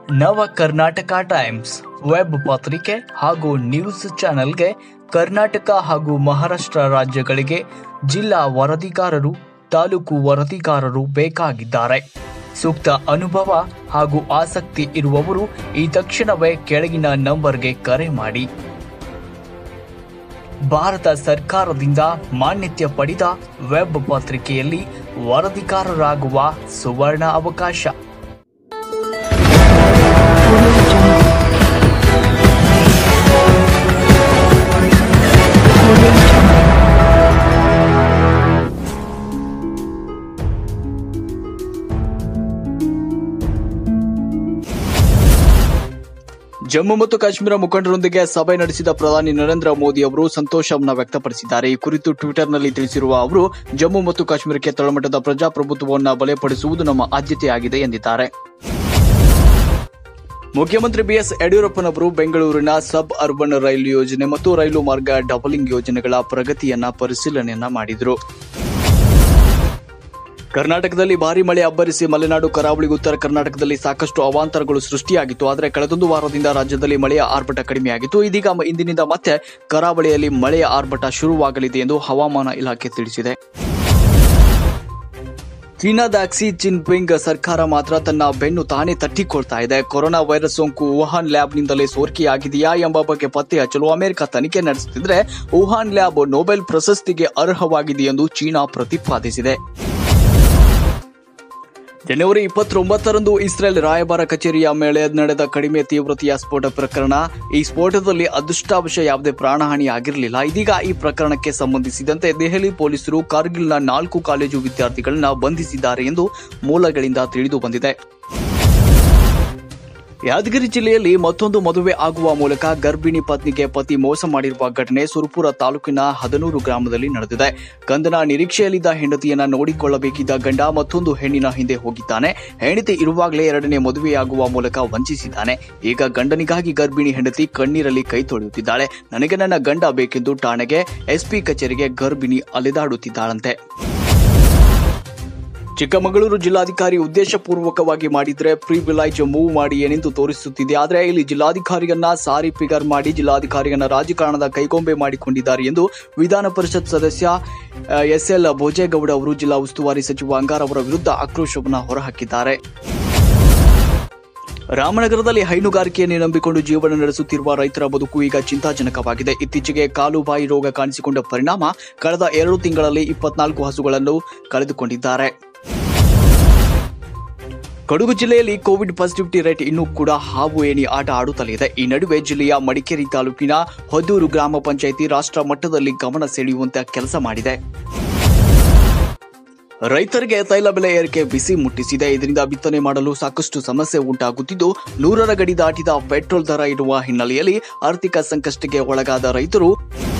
ನವ Karnataka times web ಪತ್ರಿಕೆ ಹಾಗೂ ನ್ಯೂಸ್ ಚಾನೆಲ್ಗೆ ಕರ್ನಾಟಕ ಹಾಗೂ ಮಹಾರಾಷ್ಟ್ರ ರಾಜ್ಯಗಳಿಗೆ ಜಿಲ್ಲಾ ವರದಿಗಾರರು ತಾಲೂಕು ವರದಿಗಾರರು ಬೇಕಾಗಿದ್ದಾರೆ ಸೂಕ್ತ ಅನುಭವ ಹಾಗೂ ಆಸಕ್ತಿ ಇರುವವರು ಈ ತಕ್ಷಣವೇ ಕೆಳಗಿನ ನಂಬರ್ಗೆ ಕರೆ ಮಾಡಿ ಭಾರತ ಸರ್ಕಾರದಿಂದ ಮಾನ್ಯತೆ ಪಡೆದ ವೆಬ್ ಪತ್ರಿಕೆಯಲ್ಲಿ ವರದಿಗಾರರಾಗುವ ಸುವರ್ಣ ಅವಕಾಶ ಜಮ್ಮು ಮತ್ತು ಕಾಶ್ಮೀರ ಮುಖಂಡರೊಂದಿಗೆ ಸಭೆ ನಡೆಸಿದ ಪ್ರಧಾನಿ ನರೇಂದ್ರ ಮೋದಿ ಅವರು ಸಂತೋಷವನ್ನ ವ್ಯಕ್ತಪಡಿಸಿದ್ದಾರೆ ಈ ಕುರಿತು ಟ್ವಿಟರ್ನಲ್ಲಿ ತಿಳಿಸಿರುವ ಅವರು ಜಮ್ಮು ಮತ್ತು ಕಾಶ್ಮೀರಕ್ಕೆ ತಳಮಟ್ಟದ ಪ್ರಜಾಪ್ರಭುತ್ವವನ್ನು ಬಲಪಡಿಸುವುದು ನಮ್ಮ ಆದ್ಯತೆಯಾಗಿದೆ ಎಂದಿದ್ದಾರೆ ಮುಖ್ಯಮಂತ್ರಿ ಬಿಎಸ್ ಯಡಿಯೂರಪ್ಪನವರು ಬೆಂಗಳೂರಿನ ಸಬ್ ಅರ್ಬನ್ ರೈಲು ಯೋಜನೆ ಮತ್ತು ರೈಲು ಮಾರ್ಗ ಡಬಲಿಂಗ್ ಯೋಜನೆಗಳ ಪ್ರಗತಿಯನ್ನ ಪರಿಶೀಲನೆಯನ್ನ ಮಾಡಿದರು ಕರ್ನಾಟಕದಲ್ಲಿ ಭಾರಿ ಮಳೆ ಅಬ್ಬರಿಸಿ ಮಲೆನಾಡು ಕರಾವಳಿ ಉತ್ತರ ಕರ್ನಾಟಕದಲ್ಲಿ ಸಾಕಷ್ಟು ಅವಾಂತರಗಳು ಸೃಷ್ಟಿಯಾಗಿತ್ತು ಆದರೆ ಕಳೆದೊಂದು ವಾರದಿಂದ ರಾಜ್ಯದಲ್ಲಿ ಮಳೆಯ ಆರ್ಭಟ ಕಡಿಮೆಯಾಗಿತ್ತು ಇದೀಗ ಮ- ಇಂದಿನಿಂದ ಮತ್ತೆ ಕರಾವಳಿಯಲ್ಲಿ ಮಳೆಯ ಆರ್ಭಟ ಶುರುವಾಗಲಿದೆ ಎಂದು ಹವಾಮಾನ ಇಲಾಖೆ ತಿಳಿಸಿದೆ ಚೀನಾದ ಕ್ಸಿ ಜಿನ್ಪಿಂಗ್ ಸರ್ಕಾರ ಮಾತ್ರ ತನ್ನ ಬೆನ್ನು ತಾನೇ ತಟ್ಟಿಕೊಳ್ತಾ ಇದೆ ಕೊರೋನಾ ವೈರಸ್ ಸೋಂಕು ವುಹಾನ್ ಲ್ಯಾಬ್ನಿಂದಲೇ ಸೋರಿಕೆಯಾಗಿದೆಯಾ ಎಂಬ ಬಗ್ಗೆ ಪತ್ತೆ ಹಚ್ಚಲು ಅಮೆರಿಕ ತನಿಖೆ ನಡೆಸುತ್ತಿದ್ರೆ ವುಹಾನ್ ಲ್ಯಾಬ್ ನೊಬೆಲ್ ಪ್ರಶಸ್ತಿಗೆ ಅರ್ಹವಾಗಿದೆ ಎಂದು ಚೀನಾ ಪ್ರತಿಪಾದಿಸಿದೆ ಜನವರಿ ಇಪ್ಪತ್ತೊಂಬತ್ತರಂದು ಇಸ್ರೇಲ್ ರಾಯಭಾರ ಕಚೇರಿಯ ಮೇಲೆ ನಡೆದ ಕಡಿಮೆ ತೀವ್ರತೆಯ ಸ್ಫೋಟ ಪ್ರಕರಣ ಈ ಸ್ಫೋಟದಲ್ಲಿ ಅದೃಷ್ಟಾವಶ ಯಾವುದೇ ಪ್ರಾಣಹಾನಿ ಆಗಿರಲಿಲ್ಲ ಇದೀಗ ಈ ಪ್ರಕರಣಕ್ಕೆ ಸಂಬಂಧಿಸಿದಂತೆ ದೆಹಲಿ ಪೊಲೀಸರು ಕಾರ್ಗಿಲ್ನ ನಾಲ್ಕು ಕಾಲೇಜು ವಿದ್ಯಾರ್ಥಿಗಳನ್ನ ಬಂಧಿಸಿದ್ದಾರೆ ಎಂದು ಮೂಲಗಳಿಂದ ತಿಳಿದು ಬಂದಿದೆ ಯಾದಗಿರಿ ಜಿಲ್ಲೆಯಲ್ಲಿ ಮತ್ತೊಂದು ಮದುವೆ ಆಗುವ ಮೂಲಕ ಗರ್ಭಿಣಿ ಪತ್ನಿಗೆ ಪತಿ ಮೋಸ ಮಾಡಿರುವ ಘಟನೆ ಸುರಪುರ ತಾಲೂಕಿನ ಹದನೂರು ಗ್ರಾಮದಲ್ಲಿ ನಡೆದಿದೆ ಗಂಧನ ನಿರೀಕ್ಷೆಯಲ್ಲಿದ್ದ ಹೆಂಡತಿಯನ್ನ ನೋಡಿಕೊಳ್ಳಬೇಕಿದ್ದ ಗಂಡ ಮತ್ತೊಂದು ಹೆಣ್ಣಿನ ಹಿಂದೆ ಹೋಗಿದ್ದಾನೆ ಹೆಂಡತಿ ಇರುವಾಗಲೇ ಎರಡನೇ ಮದುವೆಯಾಗುವ ಮೂಲಕ ವಂಚಿಸಿದ್ದಾನೆ ಈಗ ಗಂಡನಿಗಾಗಿ ಗರ್ಭಿಣಿ ಹೆಂಡತಿ ಕಣ್ಣೀರಲ್ಲಿ ಕೈ ತೊಳೆಯುತ್ತಿದ್ದಾಳೆ ನನಗೆ ನನ್ನ ಗಂಡ ಬೇಕೆಂದು ಠಾಣೆಗೆ ಎಸ್ಪಿ ಕಚೇರಿಗೆ ಗರ್ಭಿಣಿ ಅಲೆದಾಡುತ್ತಿದ್ದಾಳಂತೆ ಚಿಕ್ಕಮಗಳೂರು ಜಿಲ್ಲಾಧಿಕಾರಿ ಉದ್ದೇಶಪೂರ್ವಕವಾಗಿ ಮಾಡಿದ್ರೆ ಪ್ರೀ ವಿಲೈಜ್ ಮೂವ್ ಮಾಡಿ ಏನೆಂದು ತೋರಿಸುತ್ತಿದೆ ಆದರೆ ಇಲ್ಲಿ ಜಿಲ್ಲಾಧಿಕಾರಿಯನ್ನ ಸಾರಿ ಫಿಗರ್ ಮಾಡಿ ಜಿಲ್ಲಾಧಿಕಾರಿಯನ್ನ ರಾಜಕಾರಣದ ಕೈಗೊಂಬೆ ಮಾಡಿಕೊಂಡಿದ್ದಾರೆ ಎಂದು ವಿಧಾನ ಪರಿಷತ್ ಸದಸ್ಯ ಎಸ್ ಎಲ್ ಭೋಜೇಗೌಡ ಅವರು ಜಿಲ್ಲಾ ಉಸ್ತುವಾರಿ ಸಚಿವ ಅಂಗಾರ್ ಅವರ ವಿರುದ್ಧ ಆಕ್ರೋಶವನ್ನು ಹೊರಹಾಕಿದ್ದಾರೆ ರಾಮನಗರದಲ್ಲಿ ಹೈನುಗಾರಿಕೆಯನ್ನೇ ನಂಬಿಕೊಂಡು ಜೀವನ ನಡೆಸುತ್ತಿರುವ ರೈತರ ಬದುಕು ಈಗ ಚಿಂತಾಜನಕವಾಗಿದೆ ಇತ್ತೀಚೆಗೆ ಕಾಲು ಬಾಯಿ ರೋಗ ಕಾಣಿಸಿಕೊಂಡ ಪರಿಣಾಮ ಕಳೆದ ಎರಡು ತಿಂಗಳಲ್ಲಿ ಇಪ್ಪತ್ನಾಲ್ಕು ಹಸುಗಳನ್ನು ಕಳೆದುಕೊಂಡಿದ್ದಾರೆ ಕೊಡಗು ಜಿಲ್ಲೆಯಲ್ಲಿ ಕೋವಿಡ್ ಪಾಸಿಟಿವಿಟಿ ರೇಟ್ ಇನ್ನೂ ಕೂಡ ಹಾವು ಏಣಿ ಆಟ ಆಡುತ್ತಲೇ ಇದೆ ಈ ನಡುವೆ ಜಿಲ್ಲೆಯ ಮಡಿಕೇರಿ ತಾಲೂಕಿನ ಹೊದ್ದೂರು ಗ್ರಾಮ ಪಂಚಾಯಿತಿ ರಾಷ್ಟ್ರ ಮಟ್ಟದಲ್ಲಿ ಗಮನ ಸೆಳೆಯುವಂತೆ ಕೆಲಸ ಮಾಡಿದೆ ರೈತರಿಗೆ ತೈಲ ಬೆಲೆ ಏರಿಕೆ ಬಿಸಿ ಮುಟ್ಟಿಸಿದೆ ಇದರಿಂದ ಬಿತ್ತನೆ ಮಾಡಲು ಸಾಕಷ್ಟು ಸಮಸ್ಯೆ ಉಂಟಾಗುತ್ತಿದ್ದು ನೂರರ ಗಡಿ ದಾಟಿದ ಪೆಟ್ರೋಲ್ ದರ ಇರುವ ಹಿನ್ನೆಲೆಯಲ್ಲಿ ಆರ್ಥಿಕ ಸಂಕಷ್ಟಕ್ಕೆ ಒಳಗಾದ ರೈತರು